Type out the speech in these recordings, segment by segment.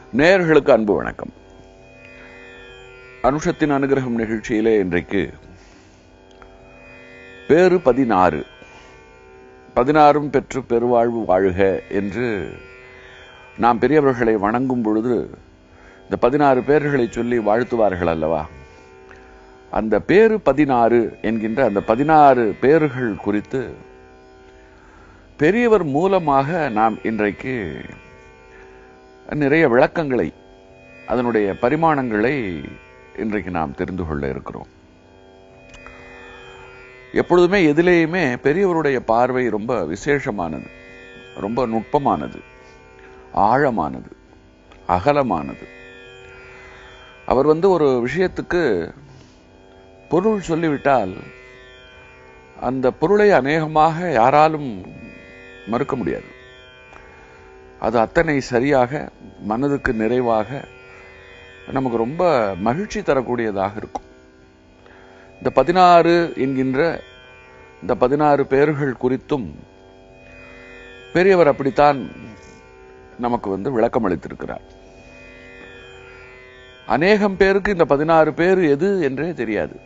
நேயர்களுக்கு அன்பு வணக்கம் அனுஷத்தின் அனுகிரகம் நிகழ்ச்சியிலே இன்றைக்கு பேரு பதினாறு பதினாறும் பெற்று பெருவாழ்வு வாழ்க என்று நாம் பெரியவர்களை வணங்கும் பொழுது இந்த பதினாறு பேர்களை சொல்லி வாழ்த்துவார்கள் அல்லவா அந்த பேரு பதினாறு என்கின்ற அந்த பதினாறு பேர்கள் குறித்து பெரியவர் மூலமாக நாம் இன்றைக்கு நிறைய விளக்கங்களை அதனுடைய பரிமாணங்களை இன்றைக்கு நாம் தெரிந்து கொள்ள இருக்கிறோம் எப்பொழுதுமே எதிலேயுமே பெரியவருடைய பார்வை ரொம்ப விசேஷமானது ரொம்ப நுட்பமானது ஆழமானது அகலமானது அவர் வந்து ஒரு விஷயத்துக்கு பொருள் சொல்லிவிட்டால் அந்த பொருளை அநேகமாக யாராலும் மறுக்க முடியாது அது அத்தனை சரியாக மனதுக்கு நிறைவாக நமக்கு ரொம்ப மகிழ்ச்சி தரக்கூடியதாக இருக்கும் இந்த பதினாறு என்கின்ற இந்த பதினாறு பேர்கள் குறித்தும் பெரியவர் அப்படித்தான் நமக்கு வந்து விளக்கம் அளித்திருக்கிறார் அநேகம் பேருக்கு இந்த பதினாறு பேர் எது என்றே தெரியாது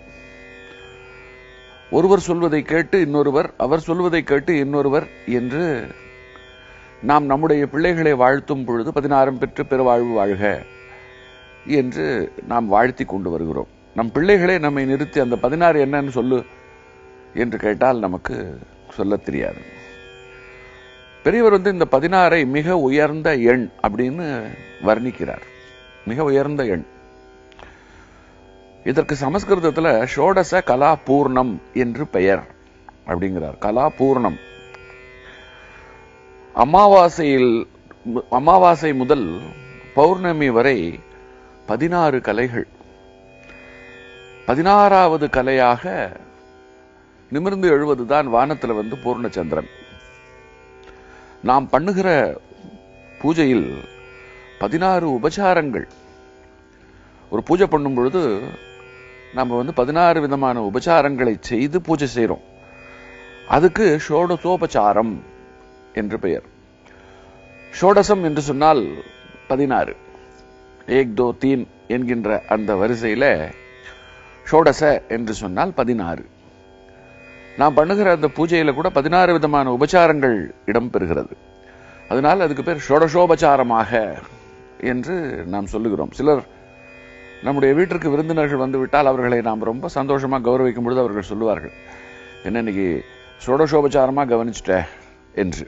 ஒருவர் சொல்வதை கேட்டு இன்னொருவர் அவர் சொல்வதை கேட்டு இன்னொருவர் என்று நாம் நம்முடைய பிள்ளைகளை வாழ்த்தும் பொழுது பதினாறும் பெற்று பெருவாழ்வு வாழ்க என்று நாம் வாழ்த்தி கொண்டு வருகிறோம் நம் பிள்ளைகளே நம்மை நிறுத்தி அந்த பதினாறு என்னன்னு சொல்லு என்று கேட்டால் நமக்கு சொல்ல தெரியாது பெரியவர் வந்து இந்த பதினாறை மிக உயர்ந்த எண் அப்படின்னு வர்ணிக்கிறார் மிக உயர்ந்த எண் இதற்கு சமஸ்கிருதத்துல ஷோடச கலா பூர்ணம் என்று பெயர் அப்படிங்கிறார் கலா பூர்ணம் அமாவாசையில் அமாவாசை முதல் பௌர்ணமி வரை பதினாறு கலைகள் பதினாறாவது கலையாக நிமிர்ந்து எழுவதுதான் வானத்துல வந்து பூர்ணச்சந்திரன் நாம் பண்ணுகிற பூஜையில் பதினாறு உபச்சாரங்கள் ஒரு பூஜை பண்ணும் பொழுது நம்ம வந்து பதினாறு விதமான உபச்சாரங்களை செய்து பூஜை செய்கிறோம் அதுக்கு ஷோடசோபச்சாரம் என்று பெயர் ஷோடசம் என்று சொன்னால் பதினாறு ஏக் தோ தீன் என்கின்ற அந்த வரிசையில ஷோடச என்று சொன்னால் பதினாறு நாம் பண்ணுகிற அந்த பூஜையில கூட பதினாறு விதமான உபச்சாரங்கள் இடம்பெறுகிறது அதனால் அதுக்கு பேர் ஷோடசோபச்சாரமாக என்று நாம் சொல்லுகிறோம் சிலர் நம்முடைய வீட்டிற்கு விருந்தினர்கள் வந்து விட்டால் அவர்களை நாம் ரொம்ப சந்தோஷமா கௌரவிக்கும் பொழுது அவர்கள் சொல்லுவார்கள் என்ன இன்னைக்கு ஷோடசோபச்சாரமா கவனிச்சிட்ட என்று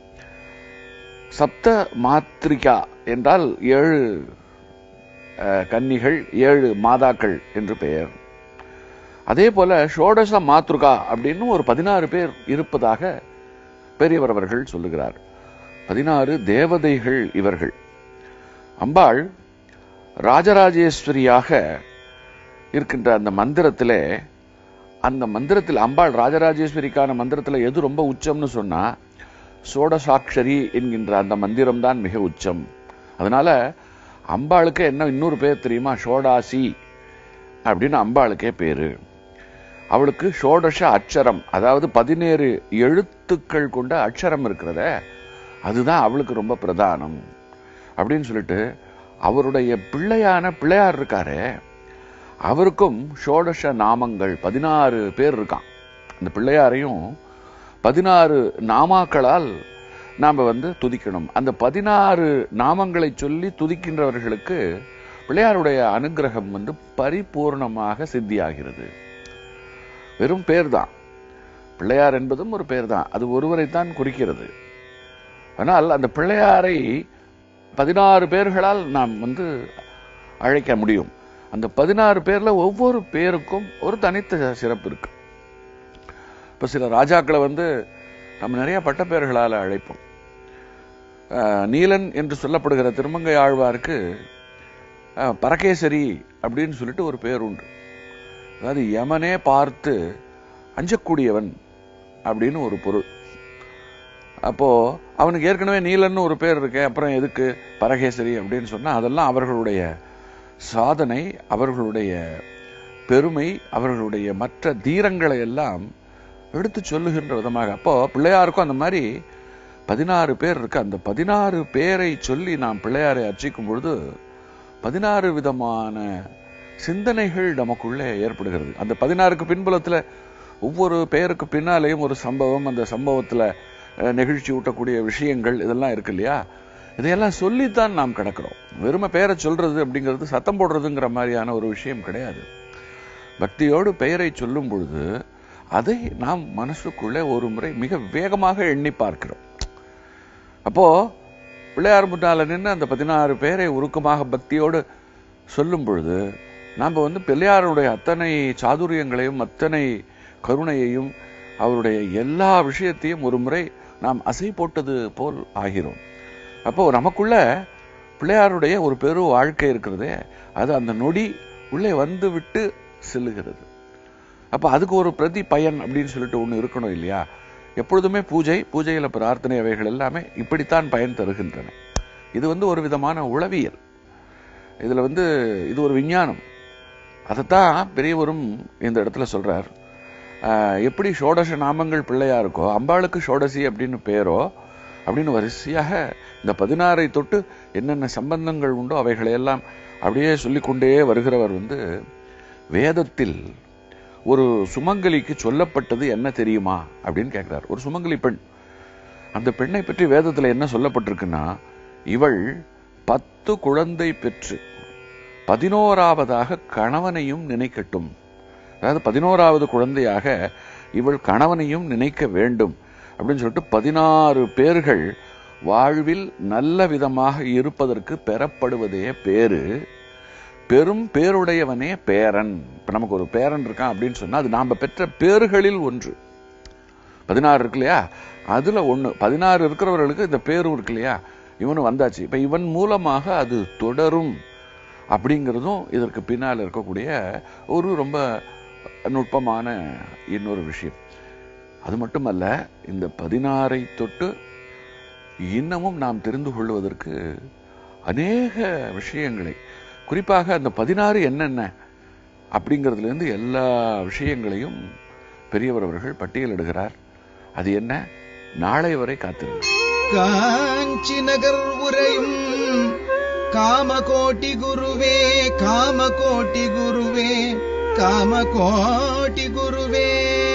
சப்த மாத்திரிகா என்றால் ஏழு கன்னிகள் ஏழு மாதாக்கள் என்று பெயர் அதே போல ஷோடச மாத்ருகா அப்படின்னு ஒரு பதினாறு பேர் இருப்பதாக பெரியவர் அவர்கள் சொல்லுகிறார் பதினாறு தேவதைகள் இவர்கள் அம்பாள் ராஜராஜேஸ்வரியாக இருக்கின்ற அந்த மந்திரத்திலே அந்த மந்திரத்தில் அம்பாள் ராஜராஜேஸ்வரிக்கான மந்திரத்தில் எது ரொம்ப உச்சம்னு சொன்னா சோடசாட்சரி என்கின்ற அந்த மந்திரம் தான் மிக உச்சம் அதனால அம்பாளுக்கு என்ன இன்னொரு பேர் தெரியுமா ஷோடாசி அப்படின்னு அம்பாளுக்கே பேரு அவளுக்கு ஷோடச அக்ஷரம் அதாவது பதினேழு எழுத்துக்கள் கொண்ட அக்ஷரம் இருக்கிறத அதுதான் அவளுக்கு ரொம்ப பிரதானம் அப்படின்னு சொல்லிட்டு அவருடைய பிள்ளையான பிள்ளையார் இருக்காரு அவருக்கும் ஷோடச நாமங்கள் பதினாறு பேர் இருக்கான் அந்த பிள்ளையாரையும் பதினாறு நாமாக்களால் நாம் வந்து துதிக்கணும் அந்த பதினாறு நாமங்களை சொல்லி துதிக்கின்றவர்களுக்கு பிள்ளையாருடைய அனுகிரகம் வந்து பரிபூர்ணமாக சித்தியாகிறது வெறும் பேர் தான் பிள்ளையார் என்பதும் ஒரு பேர் தான் அது ஒருவரைத்தான் குறிக்கிறது ஆனால் அந்த பிள்ளையாரை பதினாறு பேர்களால் நாம் வந்து அழைக்க முடியும் அந்த பதினாறு பேர்ல ஒவ்வொரு பேருக்கும் ஒரு தனித்த சிறப்பு இருக்கு இப்ப சில ராஜாக்களை வந்து நம்ம நிறைய பட்ட பெயர்களால் அழைப்போம் நீலன் என்று சொல்லப்படுகிற திருமங்கை ஆழ்வாருக்கு பரகேசரி அப்படின்னு சொல்லிட்டு ஒரு பேர் உண்டு அதாவது யமனே பார்த்து அஞ்சக்கூடியவன் அப்படின்னு ஒரு பொருள் அப்போ அவனுக்கு ஏற்கனவே நீலன்னு ஒரு பேர் இருக்கு அப்புறம் எதுக்கு பரகேசரி அப்படின்னு சொன்னா அதெல்லாம் அவர்களுடைய சாதனை அவர்களுடைய பெருமை அவர்களுடைய மற்ற தீரங்களை எல்லாம் எடுத்து சொல்லுகின்ற விதமாக அப்போ பிள்ளையாருக்கும் அந்த மாதிரி பதினாறு பேர் இருக்கு அந்த பதினாறு பேரை சொல்லி நாம் பிள்ளையாரை அர்ச்சிக்கும் பொழுது பதினாறு விதமான சிந்தனைகள் நமக்குள்ளே ஏற்படுகிறது அந்த பதினாறுக்கு பின்புலத்துல ஒவ்வொரு பெயருக்கு பின்னாலேயும் ஒரு சம்பவம் அந்த சம்பவத்துல அஹ், நெகிழ்ச்சி ஊட்டக்கூடிய விஷயங்கள் இதெல்லாம் இருக்கு இல்லையா இதையெல்லாம் சொல்லித்தான் நாம் கிடக்கிறோம் வெறுமை பெயரை சொல்றது அப்படிங்கிறது சத்தம் போடுறதுங்கிற மாதிரியான ஒரு விஷயம் கிடையாது பக்தியோடு பெயரை சொல்லும் பொழுது அதை நாம் மனசுக்குள்ளே ஒரு முறை மிக வேகமாக எண்ணி பார்க்கிறோம் அப்போ பிள்ளையார் முன்னால நின்று அந்த பதினாறு பேரை உருக்கமாக பக்தியோடு சொல்லும் பொழுது நாம் வந்து பிள்ளையாருடைய அத்தனை சாதுரியங்களையும் அத்தனை கருணையையும் அவருடைய எல்லா விஷயத்தையும் ஒரு முறை நாம் அசை போட்டது போல் ஆகிறோம் அப்போ நமக்குள்ள பிள்ளையாருடைய ஒரு பெரு வாழ்க்கை இருக்கிறதே அது அந்த நொடி உள்ளே வந்து விட்டு செல்லுகிறது அப்ப அதுக்கு ஒரு பிரதி பயன் அப்படின்னு சொல்லிட்டு ஒண்ணு இருக்கணும் இல்லையா எப்பொழுதுமே பூஜை பூஜையில பிரார்த்தனை அவைகள் எல்லாமே இப்படித்தான் பயன் தருகின்றன இது வந்து ஒரு விதமான உளவியல் இதுல வந்து இது ஒரு விஞ்ஞானம் அதைத்தான் பெரியவரும் இந்த இடத்துல சொல்றார் ஆஹ், எப்படி ஷோடச நாமங்கள் பிள்ளையா இருக்கோ அம்பாளுக்கு ஷோடசி அப்படின்னு பேரோ அப்படின்னு வரிசையாக இந்த பதினாறை தொட்டு என்னென்ன சம்பந்தங்கள் உண்டோ அவைகளையெல்லாம் அப்படியே சொல்லிக்கொண்டே வருகிறவர் வந்து வேதத்தில் ஒரு சுமங்கலிக்கு சொல்லப்பட்டது என்ன தெரியுமா அப்படின்னு கேட்கிறார் ஒரு சுமங்கலி பெண் அந்த பெண்ணை பற்றி வேதத்துல என்ன சொல்லப்பட்டிருக்குன்னா இவள் பத்து குழந்தை பெற்று பதினோராவதாக கணவனையும் நினைக்கட்டும் அதாவது பதினோராவது குழந்தையாக இவள் கணவனையும் நினைக்க வேண்டும் அப்படின்னு சொல்லிட்டு பதினாறு பேர்கள் வாழ்வில் நல்ல விதமாக இருப்பதற்கு பெறப்படுவதே பேரு பெரும் பேருடையவனே பேரன் இப்ப நமக்கு ஒரு பேரன் இருக்கான் அப்படின்னு சொன்னா அது நாம பெற்ற பேறுகளில் ஒன்று பதினாறு இருக்கு இல்லையா அதுல ஒண்ணு பதினாறு இருக்கிறவர்களுக்கு இந்த பேரும் இருக்கு இல்லையா இவனு வந்தாச்சு இப்ப இவன் மூலமாக அது தொடரும் அப்படிங்கிறதும் இதற்கு பின்னால் இருக்கக்கூடிய ஒரு ரொம்ப நுட்பமான இன்னொரு விஷயம் அது மட்டுமல்ல இந்த பதினாறை தொட்டு இன்னமும் நாம் தெரிந்து கொள்வதற்கு அநேக விஷயங்களை குறிப்பாக அந்த பதினாறு என்னென்ன அப்படிங்கிறதுல இருந்து எல்லா விஷயங்களையும் பெரியவர் அவர்கள் பட்டியலிடுகிறார் அது என்ன நாளை வரை காத்திருங்க காஞ்சி நகர் உரையும் காமகோட்டி குருவே காமகோட்டி குருவே காமகோட்டி குருவே